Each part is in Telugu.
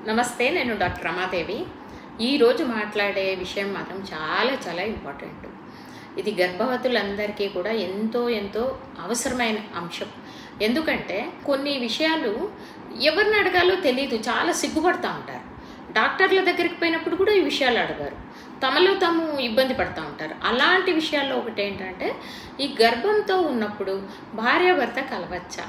నమస్తే నేను డాక్టర్ రమాదేవి ఈరోజు మాట్లాడే విషయం మాత్రం చాలా చాలా ఇంపార్టెంట్ ఇది గర్భవతులందరికీ కూడా ఎంతో ఎంతో అవసరమైన అంశం ఎందుకంటే కొన్ని విషయాలు ఎవరిని అడగాలో తెలియదు చాలా సిగ్గుపడతా ఉంటారు డాక్టర్ల దగ్గరికి పోయినప్పుడు కూడా ఈ విషయాలు అడగారు తమలో తాము ఇబ్బంది పడుతూ ఉంటారు అలాంటి విషయాల్లో ఒకటి ఏంటంటే ఈ గర్భంతో ఉన్నప్పుడు భార్యాభర్త కలవచ్చా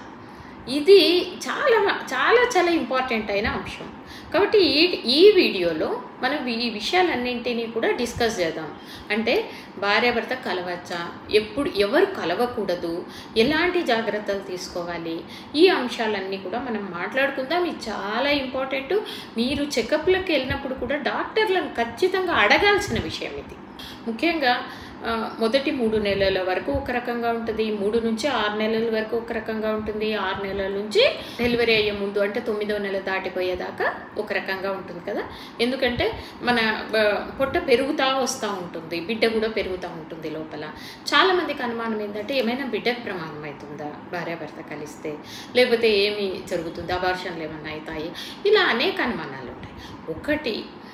ఇది చాలా చాలా చాలా ఇంపార్టెంట్ అయిన అంశం కాబట్టి ఈ ఈ వీడియోలో మనం ఈ విషయాలన్నింటినీ కూడా డిస్కస్ చేద్దాం అంటే భార్యాభర్త కలవచ్చా ఎప్పుడు ఎవరు కలవకూడదు ఎలాంటి జాగ్రత్తలు తీసుకోవాలి ఈ అంశాలన్నీ కూడా మనం మాట్లాడుకుందాం ఇది చాలా ఇంపార్టెంట్ మీరు చెకప్లకు వెళ్ళినప్పుడు కూడా డాక్టర్లను ఖచ్చితంగా అడగాల్సిన విషయం ఇది ముఖ్యంగా ఆ, మొదటి మూడు నెలల వరకు ఒక రకంగా ఉంటుంది మూడు నుంచి ఆరు నెలల వరకు ఒక రకంగా ఉంటుంది ఆరు నెలల నుంచి డెలివరీ అయ్యే ముందు అంటే తొమ్మిదో నెల దాటిపోయేదాకా ఒక రకంగా ఉంటుంది కదా ఎందుకంటే మన ఆ, పొట్ట పెరుగుతూ వస్తూ ఉంటుంది బిడ్డ కూడా పెరుగుతూ ఉంటుంది లోపల చాలామందికి అనుమానం ఏంటంటే ఏమైనా బిడ్డకు ప్రమాదం అవుతుందా భార్యాభర్త కలిస్తే లేకపోతే ఏమి జరుగుతుంది అబార్షన్లు ఏమన్నా అవుతాయి ఇలా అనేక అనుమానాలు ఉంటాయి ఒకటి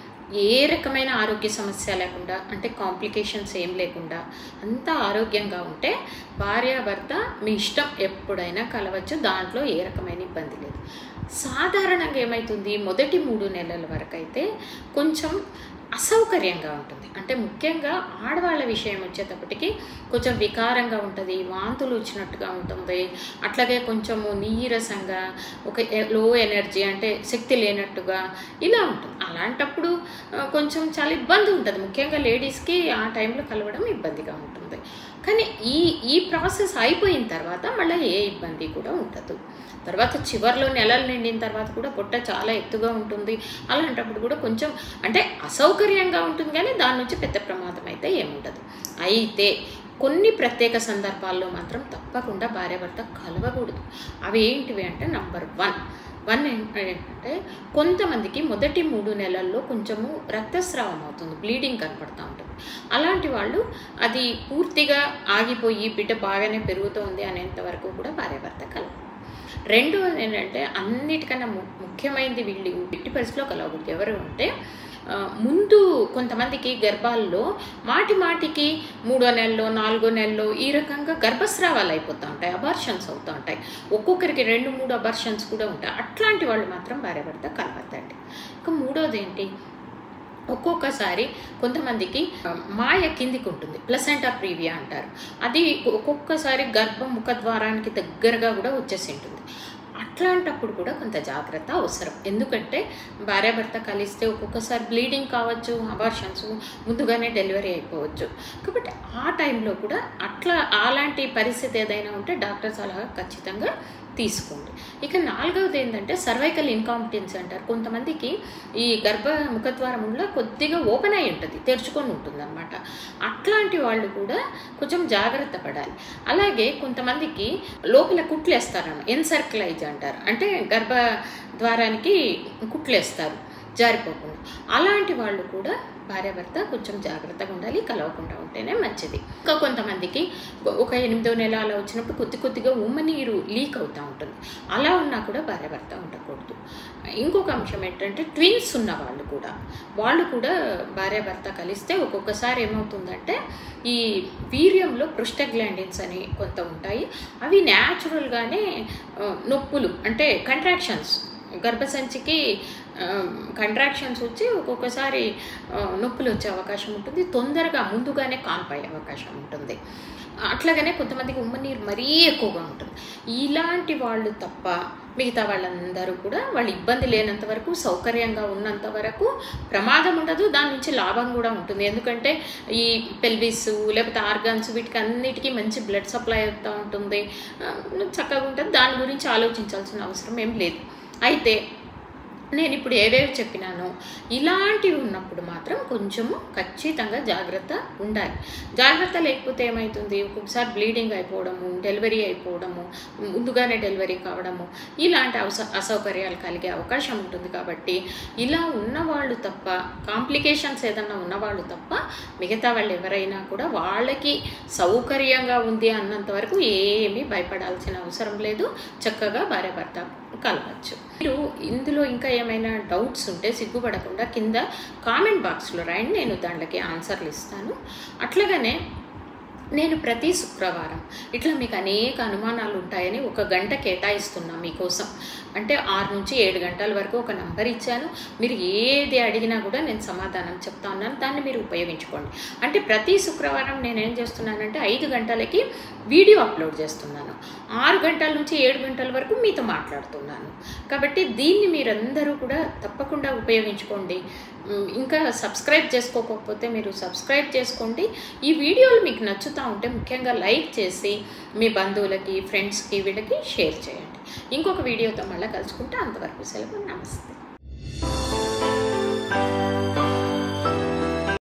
ఏ రకమైన ఆరోగ్య సమస్య లేకుండా అంటే కాంప్లికేషన్స్ ఏం లేకుండా అంతా ఆరోగ్యంగా ఉంటే భార్యాభర్త మీ ఇష్టం ఎప్పుడైనా కలవచ్చు దాంట్లో ఏ రకమైన ఇబ్బంది లేదు సాధారణంగా ఏమవుతుంది మొదటి మూడు నెలల వరకు అయితే కొంచెం అసౌకర్యంగా ఉంటుంది అంటే ముఖ్యంగా ఆడవాళ్ళ విషయం వచ్చేటప్పటికి కొంచెం వికారంగా ఉంటుంది వాంతులు వచ్చినట్టుగా ఉంటుంది అట్లాగే కొంచెము నీరసంగా ఒక లో ఎనర్జీ అంటే శక్తి లేనట్టుగా ఇలా ఉంటుంది అలాంటప్పుడు ఆ, కొంచెం చాలా ఇబ్బంది ఉంటుంది ముఖ్యంగా లేడీస్కి ఆ టైంలో కలవడం ఇబ్బందిగా ఉంటుంది కానీ ఈ ఈ ప్రాసెస్ అయిపోయిన తర్వాత మళ్ళీ ఏ ఇబ్బంది కూడా ఉండదు తర్వాత చివర్లో నెలలు నిండిన తర్వాత కూడా పొట్ట చాలా ఎత్తుగా ఉంటుంది అలాంటప్పుడు కూడా కొంచెం అంటే అసౌకర్యంగా ఉంటుంది కానీ దాని నుంచి పెద్ద ప్రమాదం అయితే ఏముండదు అయితే కొన్ని ప్రత్యేక సందర్భాల్లో మాత్రం తప్పకుండా భార్యాభర్త కలవకూడదు అవి ఏంటివి అంటే నంబర్ వన్ వన్ ఏంటంటే కొంతమందికి మొదటి మూడు నెలల్లో కొంచెము రక్తస్రావం అవుతుంది బ్లీడింగ్ కనపడుతూ ఉంటుంది అలాంటి వాళ్ళు అది పూర్తిగా ఆగిపోయి బిడ్డ బాగానే పెరుగుతోంది అనేంత వరకు కూడా భార్యాభర్త కలవ రెండవది ఏంటంటే అన్నిటికన్నా ము- ముఖ్యమైనది వీళ్ళు ఎట్టి పరిస్థితిలో కలవకూడదు ఎవరు అంటే ఆ, ముందు కొంతమందికి గర్భాల్లో మాటి మాటికి మూడో నెలలో నాలుగో నెలలో ఈ రకంగా గర్భస్రావాలు అయిపోతూ ఉంటాయి అబార్షన్స్ అవుతూ ఉంటాయి ఒక్కొక్కరికి రెండు మూడు అబార్షన్స్ కూడా ఉంటాయి అట్లాంటి వాళ్ళు మాత్రం భార్యాభర్త కలవద్దండి ఇంకా మూడోది ఏంటి ఒక్కొక్కసారి కొంతమందికి ఆ, మాయ కిందికి ఉంటుంది ప్లసెంటా ప్రీవియా అంటారు అది ఒక్కొక్కసారి గర్భం ముఖద్వారానికి దగ్గరగా కూడా వచ్చేసి ఉంటుంది అట్లాంటప్పుడు కూడా కొంత జాగ్రత్త అవసరం ఎందుకంటే భార్యాభర్త కలిస్తే ఒక్కొక్కసారి బ్లీడింగ్ కావచ్చు అబార్షన్స్ ముందుగానే డెలివరీ అయిపోవచ్చు కాబట్టి ఆ టైంలో కూడా అట్లా అలాంటి పరిస్థితి ఏదైనా ఉంటే డాక్టర్ సలహా ఖచ్చితంగా తీసుకోండి ఇక నాలుగవది ఏంటంటే సర్వైకల్ ఇన్కాంపిటెన్స్ అంటారు కొంతమందికి ఈ గర్భ ముఖద్వారంలో కొద్దిగా ఓపెన్ అయి ఉంటుంది తెరుచుకొని ఉంటుంది అనమాట అట్లాంటి వాళ్ళు కూడా కొంచెం జాగ్రత్త పడాలి అలాగే కొంతమందికి లోపల కుట్లేస్తారు ఎన్సర్క్లైజ్ అంటారు అంటే గర్భ ద్వారానికి కుట్లేస్తారు జారిపోకుండా అలాంటి వాళ్ళు కూడా భార్యాభర్త కొంచెం జాగ్రత్తగా ఉండాలి కలవకుండా ఉంటేనే మంచిది ఇంకా కొంతమందికి ఒక ఎనిమిదో నెల అలా వచ్చినప్పుడు కొద్ది కొద్దిగా ఉమ్మనీరు లీక్ అవుతూ ఉంటుంది అలా ఉన్నా కూడా భార్యాభర్త ఉండకూడదు ఇంకొక అంశం ఏంటంటే ట్విన్స్ ఉన్న వాళ్ళు కూడా వాళ్ళు కూడా భార్యాభర్త కలిస్తే ఒక్కొక్కసారి ఏమవుతుందంటే ఈ వీర్యంలో పృష్ఠగ్లాండిన్స్ అని కొంత ఉంటాయి అవి న్యాచురల్గానే ఆ, నొప్పులు అంటే కంట్రాక్షన్స్ గర్భసంచికి కంట్రాక్షన్స్ వచ్చి ఒక్కొక్కసారి ఆ, నొప్పులు వచ్చే అవకాశం ఉంటుంది తొందరగా ముందుగానే కాన్పయ్యే అవకాశం ఉంటుంది అట్లాగనే కొంతమందికి ఉమ్మనీరు మరీ ఎక్కువగా ఉంటుంది ఇలాంటి వాళ్ళు తప్ప మిగతా వాళ్ళందరూ కూడా వాళ్ళు ఇబ్బంది లేనంత వరకు సౌకర్యంగా ఉన్నంత వరకు ప్రమాదం ఉండదు దాని నుంచి లాభం కూడా ఉంటుంది ఎందుకంటే ఈ పెల్విస్ లేకపోతే ఆర్గాన్స్ వీటికి అన్నిటికీ మంచి బ్లడ్ సప్లై అవుతూ ఉంటుంది ఆ, చక్కగా ఉంటుంది దాని గురించి ఆలోచించాల్సిన అవసరం ఏం లేదు అయితే నేను ఇప్పుడు ఏవేవి చెప్పినానో ఇలాంటివి ఉన్నప్పుడు మాత్రం కొంచెము ఖచ్చితంగా జాగ్రత్త ఉండాలి జాగ్రత్త లేకపోతే ఏమవుతుంది ఒక్కొక్కసారి బ్లీడింగ్ అయిపోవడము డెలివరీ అయిపోవడము ముందుగానే డెలివరీ కావడము ఇలాంటి అవస అసౌకర్యాలు కలిగే అవకాశం ఉంటుంది కాబట్టి ఇలా ఉన్నవాళ్ళు తప్ప కాంప్లికేషన్స్ ఏదన్నా ఉన్నవాళ్ళు తప్ప మిగతా వాళ్ళు ఎవరైనా కూడా వాళ్ళకి సౌకర్యంగా ఉంది అన్నంత వరకు ఏమీ భయపడాల్సిన అవసరం లేదు చక్కగా భార్యాభర్త కలవచ్చు మీరు ఇందులో ఇంకా ఏమైనా డౌట్స్ ఉంటే సిగ్గుపడకుండా కింద కామెంట్ బాక్స్లో రాయండి నేను దాంట్లోకి ఆన్సర్లు ఇస్తాను అట్లాగనే నేను ప్రతి శుక్రవారం ఇట్లా మీకు అనేక అనుమానాలు ఉంటాయని ఒక గంట కేటాయిస్తున్నా మీకోసం అంటే ఆరు నుంచి ఏడు గంటల వరకు ఒక నంబర్ ఇచ్చాను మీరు ఏది అడిగినా కూడా నేను సమాధానం చెప్తా ఉన్నాను దాన్ని మీరు ఉపయోగించుకోండి అంటే ప్రతి శుక్రవారం నేను ఏం చేస్తున్నానంటే ఐదు గంటలకి వీడియో అప్లోడ్ చేస్తున్నాను ఆరు గంటల నుంచి ఏడు గంటల వరకు మీతో మాట్లాడుతున్నాను కాబట్టి దీన్ని మీరందరూ కూడా తప్పకుండా ఉపయోగించుకోండి ఉమ్, ఇంకా సబ్స్క్రైబ్ చేసుకోకపోతే మీరు సబ్స్క్రైబ్ చేసుకోండి ఈ వీడియోలు మీకు నచ్చుతూ ఉంటే ముఖ్యంగా లైక్ చేసి మీ బంధువులకి ఫ్రెండ్స్కి వీళ్ళకి షేర్ చేయండి ఇంకొక వీడియోతో మళ్ళీ కలుసుకుంటే అంతవరకు సెలవు నమస్తే